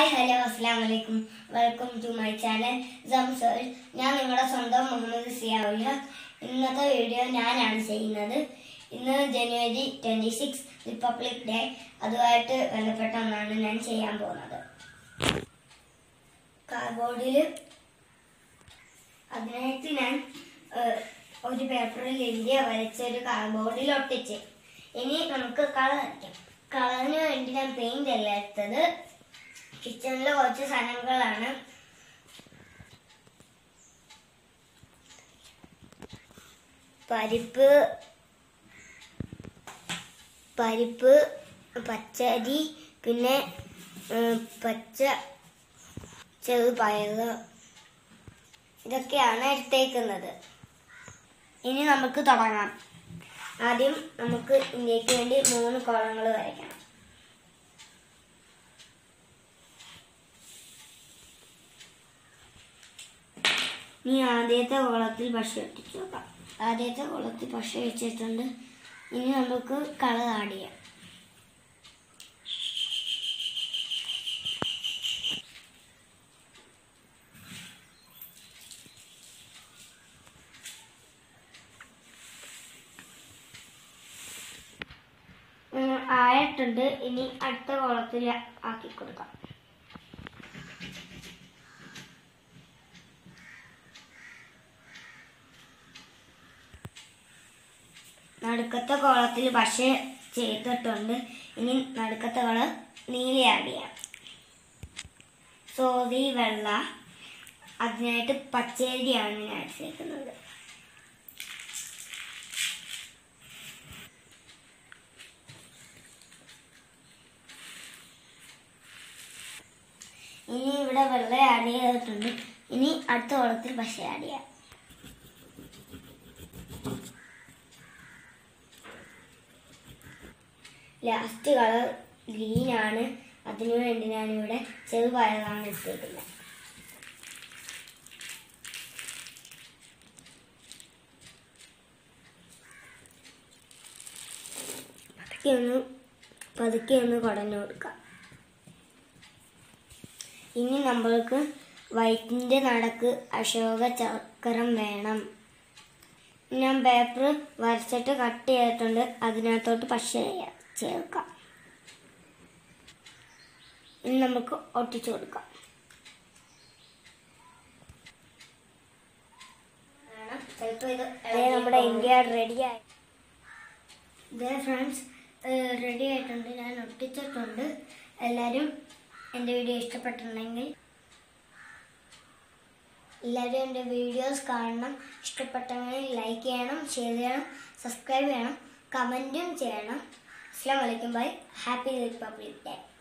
hi hello അസ്സാം വലൈക്കും welcome to my channel സംസോൾ ഞാൻ നിങ്ങളുടെ സ്വന്തം മുഹമ്മദ് സിയാവുല്ല ഇന്നത്തെ വീഡിയോ ഞാനാണ് ചെയ്യുന്നത് ഇന്ന് January twenty six republic day അതുമായിട്ട് ബന്ധപ്പെട്ട ഒന്നാണ് ഞാൻ ചെയ്യാൻ പോകുന്നത് കാർഡ്ബോർഡിൽ അതിനായിട്ട് ഞാൻ ഏഹ്, ഒരു പേപ്പറിൽ ഇന്ത്യ വരച്ച ഒരു കാർഡ്ബോർഡിൽ ഒട്ടിച്ച് ഇനി നമുക്ക് കളർ വരയ്ക്കാം കളറിന് വേണ്ടി ഞാൻ പെയിന്റ് അല്ല എടുത്തത് കിച്ചണിലെ കുറച്ച് സാധനങ്ങളാണ് പരിപ്പ് പരിപ്പ് പച്ചരി പിന്നെ ഏഹ്, പച്ച ചെറുപയറ് ഇതൊക്കെയാണ് എടുത്തേക്കുന്നത് ഇനി നമുക്ക് തുടങ്ങാം ആദ്യം നമുക്ക് ഇന്ത്യക്ക് വേണ്ടി മൂന്ന് കോളങ്ങൾ വരയ്ക്കണം ഇനി ആദ്യത്തെ കോളത്തിൽ പശ ഒട്ടിച്ചു നോക്കാം ആദ്യത്തെ കോളത്തിൽ പശ വെച്ചിട്ടുണ്ട് ഇനി നമുക്ക് കളർ ആഡ് ചെയ്യാം ഉം, ആയിട്ടുണ്ട് ഇനി അടുത്ത കോളത്തിൽ ആക്കി കൊടുക്കാം നടുക്കത്തെ കോളത്തിൽ പശ ചെയ്തിട്ടുണ്ട് ഇനി നടുക്കത്തെ കോളം നീല ആഡ് ചെയ്യാം സോതി വെള്ള അതിനായിട്ട് പച്ചരിയാണ് ഞാൻ എടുത്തേക്കുന്നത് ഇനി ഇവിടെ വെള്ളം ആഡ് ചെയ്തിട്ടുണ്ട് ഇനി അടുത്ത കുളത്തിൽ പശ ആഡ് ചെയ്യാം ലാസ്റ്റ് കളർ ഗ്രീൻ ആണ് അതിനു വേണ്ടി ഞാനിവിടെ ചെറുപയറാണ് എടുത്തേക്കുന്നത് പതുക്കെ ഒന്ന് പതുക്കെ ഒന്ന് കുടഞ്ഞു കൊടുക്കാം ഇനി നമ്മൾക്ക് വൈറ്റിൻ്റെ നടക്ക് അശോക ചക്രം വേണം ഞാൻ പേപ്പർ വരച്ചിട്ട് കട്ട് ചെയ്തിട്ടുണ്ട് അതിനകത്തോട്ട് പശ ചേർക്കാം ഇനി നമുക്ക് ഒട്ടിച്ചു കൊടുക്കാം ദേ നമ്മുടെ ഇന്ത്യ റെഡിയായി ഇതേ ഫ്രണ്ട്സ് റെഡി ആയിട്ടുണ്ട് ഞാൻ ഒട്ടിച്ചിട്ടുണ്ട് എല്ലാവരും എൻ്റെ വീഡിയോ ഇഷ്ടപ്പെട്ടിട്ടുണ്ടെങ്കിൽ എല്ലാവരും എൻ്റെ വീഡിയോസ് കാണണം ഇഷ്ടപ്പെട്ടെങ്കിൽ ലൈക്ക് ചെയ്യണം ഷെയർ ചെയ്യണം സബ്സ്ക്രൈബ് ചെയ്യണം കമൻറ്റും ചെയ്യണം അസ്സാം വലൈക്കും ബൈ ഹാപ്പി റിപ്പബ്ലിക് ഡേ